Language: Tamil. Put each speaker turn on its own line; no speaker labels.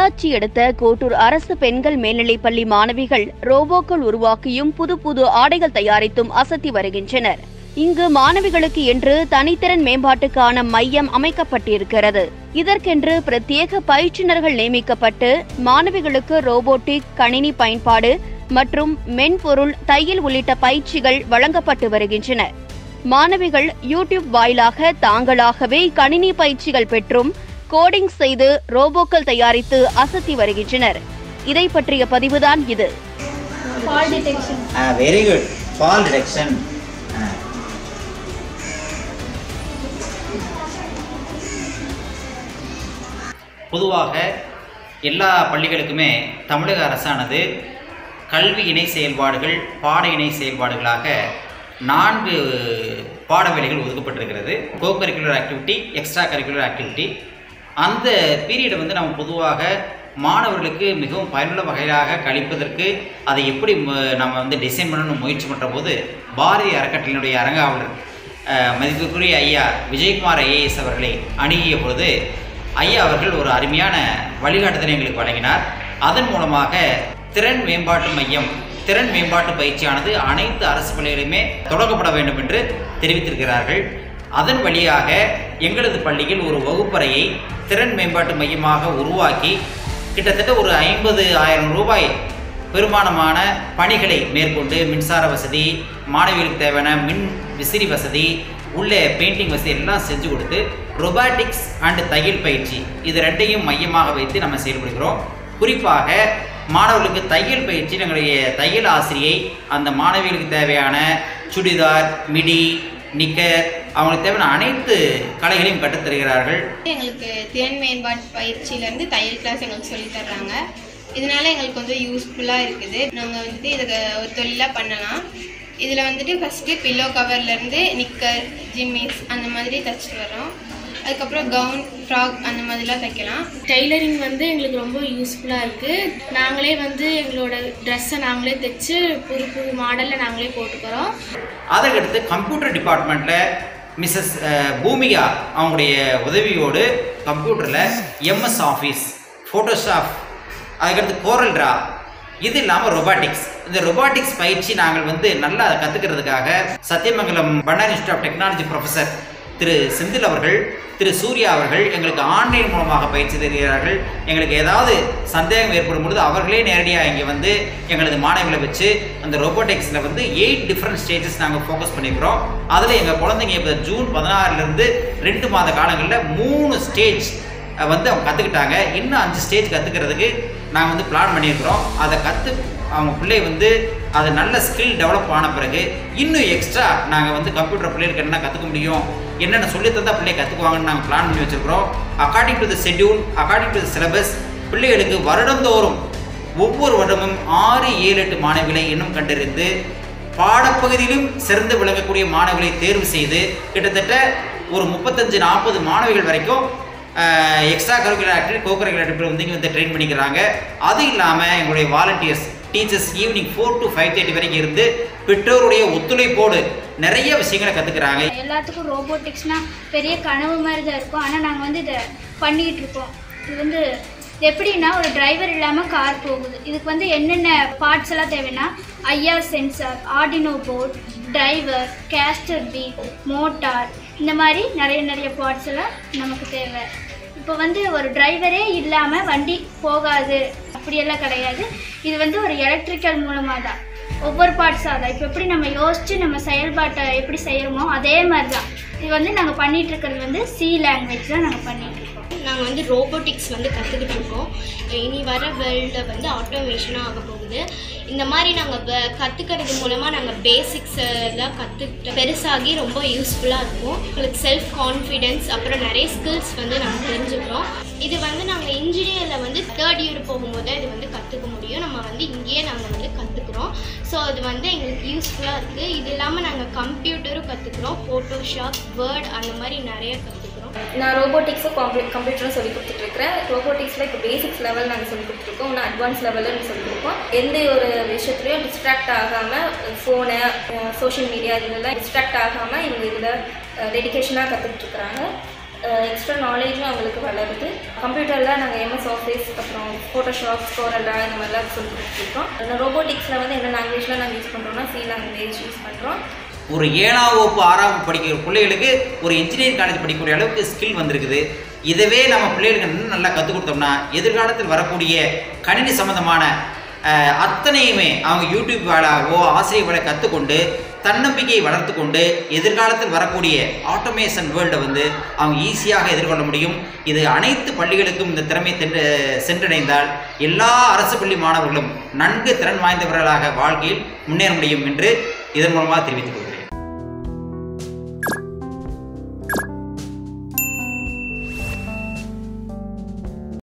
பொள்ளாச்சி அடுத்த கோட்டூர் அரசு பெண்கள் மேல்நிலைப்பள்ளி மாணவிகள் ரோபோக்கள் உருவாக்கியும் புது புது ஆடைகள் தயாரித்தும் அசத்தி வருகின்றனர் இங்கு மாணவிகளுக்கு என்று தனித்திறன் மேம்பாட்டுக்கான மையம் அமைக்கப்பட்டிருக்கிறது இதற்கென்று பிரத்யேக பயிற்றுனர்கள் நியமிக்கப்பட்டு மாணவிகளுக்கு ரோபோட்டிக் கணினி பயன்பாடு மற்றும் மென்பொருள் தையல் உள்ளிட்ட பயிற்சிகள் வழங்கப்பட்டு வருகின்றன மாணவிகள் யூடியூப் வாயிலாக தாங்களாகவே கணினி பயிற்சிகள் பெற்றும் கோடிங் செய்து ரோபோக்கள் தயாரித்து அசத்தி வருகின்றனர் இதை பற்றிய பதிவுதான் இது
fall detection
very good fall detection பொதுவாக எல்லா பள்ளிகளுக்குமே தமிழக அரசானது கல்வி இணை செயல்பாடுகள் பாட இணை செயல்பாடுகளாக நான்கு பாட வேலைகள் ஒதுக்கப்பட்டிருக்கிறது co curricular activity extra curricular activity அந்த பீரியடை வந்து நம்ம பொதுவாக மாணவர்களுக்கு மிகவும் பயனுள்ள வகையாக கழிப்பதற்கு அதை எப்படி ம- நம்ம வந்து டிசைன் பண்ணணும் முயற்சி பண்ணுற போது பாரதி அறக்கட்டளையினுடைய அரங்காவலர் அஹ், மதிப்புக்குரிய ஐயா விஜயகுமார் ஐஏஎஸ் அவர்களை அணுகிய பொழுது ஐயா அவர்கள் ஒரு அருமையான வழிகாட்டுதலை எங்களுக்கு வழங்கினார் அதன் மூலமாக திறன் மேம்பாட்டு மையம் திறன் மேம்பாட்டு பயிற்சியானது அனைத்து அரசு பள்ளிகளிலுமே தொடங்கப்பட வேண்டும் என்று தெரிவித்திருக்கிறார்கள் அதன் வழியாக எங்களது பள்ளியில் ஒரு வகுப்பறையை திறன் மேம்பாட்டு மையமாக உருவாக்கி கிட்டத்தட்ட ஒரு ஐம்பது ஆயிரம் ரூபாய் பெருமானமான பணிகளை மேற்கொண்டு மின்சார வசதி மாணவிகளுக்கு தேவையான மின் விசிறி வசதி உள்ளே பெயிண்டிங் வசதி எல்லாம் செஞ்சு கொடுத்து ரொபாட்டிக்ஸ் அண்ட் தையல் பயிற்சி இது ரெண்டையும் மையமாக வைத்து நம்ம செயல்படுகிறோம் குறிப்பாக மாணவர்களுக்கு தையல் பயிற்சி எங்களுடைய தையல் ஆசிரியை அந்த மாணவிகளுக்கு தேவையான சுடிதார் மிடி நிக்கர் அவங்களுக்கு தேவையான அனைத்து கலைகளையும் கற்றுத் தருகிறார்கள்
எங்களுக்கு திறன் மேம்பாட்டு பயிற்சியிலேருந்து தையல் கிளாஸ் எங்களுக்கு சொல்லித் தர்றாங்க இதனால எங்களுக்கு கொஞ்சம் யூஸ்ஃபுல்லாக இருக்குது நாங்கள் வந்துட்டு இதை ஒரு தொழிலாக பண்ணலாம் இதில் வந்துட்டு ஃபஸ்ட்டு பில்லோ கவர்லேருந்து நிக்கர் ஜிம்மிஸ் அந்த மாதிரி தச்சுட்டு வரோம் அதுக்கப்புறம் கவுன் ஃப்ராக் அந்த மாதிரிலாம் தைக்கலாம்
டெய்லரிங் வந்து எங்களுக்கு ரொம்ப யூஸ்ஃபுல்லாக இருக்குது நாங்களே வந்து எங்களோட ட்ரெஸ்ஸை நாங்களே தைச்சு புது புது மாடலில் நாங்களே போட்டுக்கிறோம்
அதற்கடுத்து கம்ப்யூட்டர் டிபார்ட்மெண்ட்டில் மிஸ்ஸஸ் பூமிகா அவங்களுடைய உதவியோடு கம்ப்யூட்டரில் எம்எஸ் ஆஃபீஸ் ஃபோட்டோஷாப் அதுக்கடுத்து கோரல் ட்ரா இது இல்லாமல் ரொபாட்டிக்ஸ் இந்த ரொபாட்டிக்ஸ் பயிற்சி நாங்கள் வந்து நல்லா கற்றுக்கிறதுக்காக Sathyamangalam Bannari institute of technology professor Thiru Senthil அவர்கள் திரு சூர்யா அவர்கள் எங்களுக்கு ஆன்லைன் மூலமாக பயிற்சி தருகிறார்கள் எங்களுக்கு ஏதாவது சந்தேகம் ஏற்படும் பொழுது அவர்களே நேரடியாக இங்கே வந்து எங்களது மாணவர்களை வச்சு அந்த ரோபோட்டிக்ஸில் வந்து எயிட் டிஃப்ரெண்ட் ஸ்டேஜஸ் நாங்கள் ஃபோக்கஸ் பண்ணியிருக்கிறோம் அதில் எங்கள் குழந்தைங்க இப்போ ஜூன் பதினாறுலேருந்து ரெண்டு மாத காலங்களில் மூணு ஸ்டேஜ் வந்து அவங்க கற்றுக்கிட்டாங்க இன்னும் அஞ்சு ஸ்டேஜ் கற்றுக்கிறதுக்கு நாங்கள் வந்து பிளான் பண்ணியிருக்கிறோம் அதை கற்று அவங்க பிள்ளை வந்து அது நல்ல ஸ்கில் டெவலப் ஆன பிறகு இன்னும் எக்ஸ்ட்ரா நாங்கள் வந்து கம்ப்யூட்டர் பிள்ளைகளுக்கு என்ன கற்றுக்க முடியும் என்னென்ன சொல்லி தந்தா பிள்ளை கற்றுக்குவாங்கன்னு நாங்கள் பிளான் பண்ணி வச்சுருக்கிறோம் according to the schedule according to the syllabus பிள்ளைகளுக்கு வருடந்தோறும் ஒவ்வொரு வருடமும் ஆறு ஏழு எட்டு மாணவிகளை இன்னும் கண்டறிந்து பாடப்பகுதியிலும் சிறந்து விளங்கக்கூடிய மாணவிகளை தேர்வு செய்து கிட்டத்தட்ட ஒரு முப்பத்தஞ்சு நாற்பது மாணவிகள் வரைக்கும் extra curricular activity co curricular activity வந்து இங்கே வந்து ட்ரெயின் பண்ணிக்கிறாங்க அது இல்லாமல் எங்களுடைய volunteers teachers evening four to five thirty வரைக்கும் இருந்து பெற்றோருடைய ஒத்துழைப்போடு நிறைய விஷயங்களை கற்றுக்குறாங்க
எல்லாத்துக்கும் ரோபோட்டிக்ஸ்னா பெரிய கனவு மாதிரி தான் இருக்கும் ஆனால் நாங்கள் வந்து இதை பண்ணிக்கிட்டு இருக்கோம் இது வந்து எப்படின்னா ஒரு டிரைவர் இல்லாமல் கார் போகுது இதுக்கு வந்து என்னென்ன பார்ட்ஸ் எல்லாம் தேவைன்னா IR sensor Arduino board driver caster beat motor இந்த மாதிரி நிறைய நிறைய பார்ட்ஸ் எல்லாம் நமக்கு தேவை இப்போ வந்து ஒரு டிரைவரே இல்லாமல் வண்டி போகாது அப்படியெல்லாம் கிடையாது இது வந்து ஒரு எலக்ட்ரிக்கல் மூலமாக தான் ஒவ்வொரு பார்ட்ஸாக தான் இப்போ எப்படி நம்ம யோசித்து நம்ம செயல்பாட்டை எப்படி செய்கிறோமோ அதே மாதிரி தான் இது வந்து நாங்கள் பண்ணிட்டு இருக்கிறது வந்து சி லாங்குவேஜ் தான் நாங்கள் பண்ணிட்டு இருக்கோம்
நாங்கள் வந்து ரோபோட்டிக்ஸ் வந்து கற்றுக்கிட்டு இருக்கோம் இனி வர வேர்ல்டில் வந்து ஆட்டோமேஷனாக ஆக போகுது இந்த மாதிரி நாங்கள் கற்றுக்கிறது மூலமாக நாங்கள் பேசிக்ஸ் எல்லாம் கற்றுக்கிட்டு பெருசாகி ரொம்ப யூஸ்ஃபுல்லாக இருக்கும் எங்களுக்கு செல்ஃப் கான்ஃபிடென்ஸ் அப்புறம் நிறைய ஸ்கில்ஸ் வந்து நாங்கள் தெரிஞ்சுக்கிறோம் இது வந்து நாங்கள் இன்ஜினியரில் வந்து தேர்ட் இயர் போகும்போது இது வந்து கற்றுக்க முடியும் நம்ம வந்து இங்கேயே நாங்கள் வந்து கற்றுக்குறோம் ஸோ அது வந்து எங்களுக்கு யூஸ்ஃபுல்லாக இருக்குது இது இல்லாமல் நாங்கள் கம்ப்யூட்டரும் கற்றுக்குறோம் ஃபோட்டோஷாப் வேர்ட் அந்த மாதிரி நிறைய கற்றுக்குறோம்
நான் ரோபோட்டிக்ஸும் கம்ப்யூ கம்ப்யூட்டரும் சொல்லி கொடுத்துட்ருக்கேன் ரோபோட்டிக்ஸில் இப்போ பேசிக்ஸ் லெவல் நாங்கள் சொல்லி கொடுத்துருக்கோம் இன்னும் அட்வான்ஸ் லெவலில் சொல்லி கொடுப்போம் எந்த ஒரு விஷயத்துலையும் டிஸ்ட்ராக்ட் ஆகாமல் ஃபோனு சோஷியல் மீடியா இதெல்லாம் டிஸ்ட்ராக்ட் ஆகாமல் இவங்க இதில் டெடிக்கேஷனாக கற்றுட்ருக்குறாங்க எக்ஸ்ட்ரா நாலேஜும் அவங்களுக்கு வளருது கம்ப்யூட்டரில் நாங்கள் எம்எஸ் ஆஃபீஸ் அப்புறம் ஃபோட்டோஷாப் ஸ்கோரல்ரா இந்த மாதிரிலாம் சொல்லி கொடுத்துருக்கோம் அந்த ரோபோட்டிக்ஸில் வந்து என்ன லாங்குவேஜ்லாம் நாங்கள் யூஸ் பண்ணுறோம்னா சி லாங்குவேஜ் யூஸ் பண்ணுறோம்
ஒரு ஏழாம் வகுப்பு ஆறாம் வகுப்பு படிக்கிற பிள்ளைகளுக்கு ஒரு இன்ஜினியரிங் காலேஜ் படிக்கக்கூடிய அளவுக்கு ஸ்கில் வந்திருக்குது இதவே நம்ம பிள்ளைகளுக்கு இன்னும் நல்லா கற்றுக் கொடுத்தோம்னா எதிர்காலத்தில் வரக்கூடிய கணினி சம்மந்தமான அஹ், அத்தனையுமே அவங்க யூடியூப் வேலாவோ ஆசிரியர் வேலை கற்றுக்கொண்டு தன்னம்பிக்கையை வளர்த்து கொண்டு எதிர்காலத்தில் வரக்கூடிய ஆட்டோமேஷன் வேர்ல்டை வந்து அவங்க ஈஸியாக எதிர்கொள்ள முடியும் இது அனைத்து பள்ளிகளுக்கும் இந்த திறமை தென்று சென்றடைந்தால் எல்லா அரசு பள்ளி மாணவர்களும் நன்கு திறன் வாய்ந்தவர்களாக வாழ்க்கையில் முன்னேற முடியும் என்று இதன் மூலமாக தெரிவித்துக் கொள்கிறேன்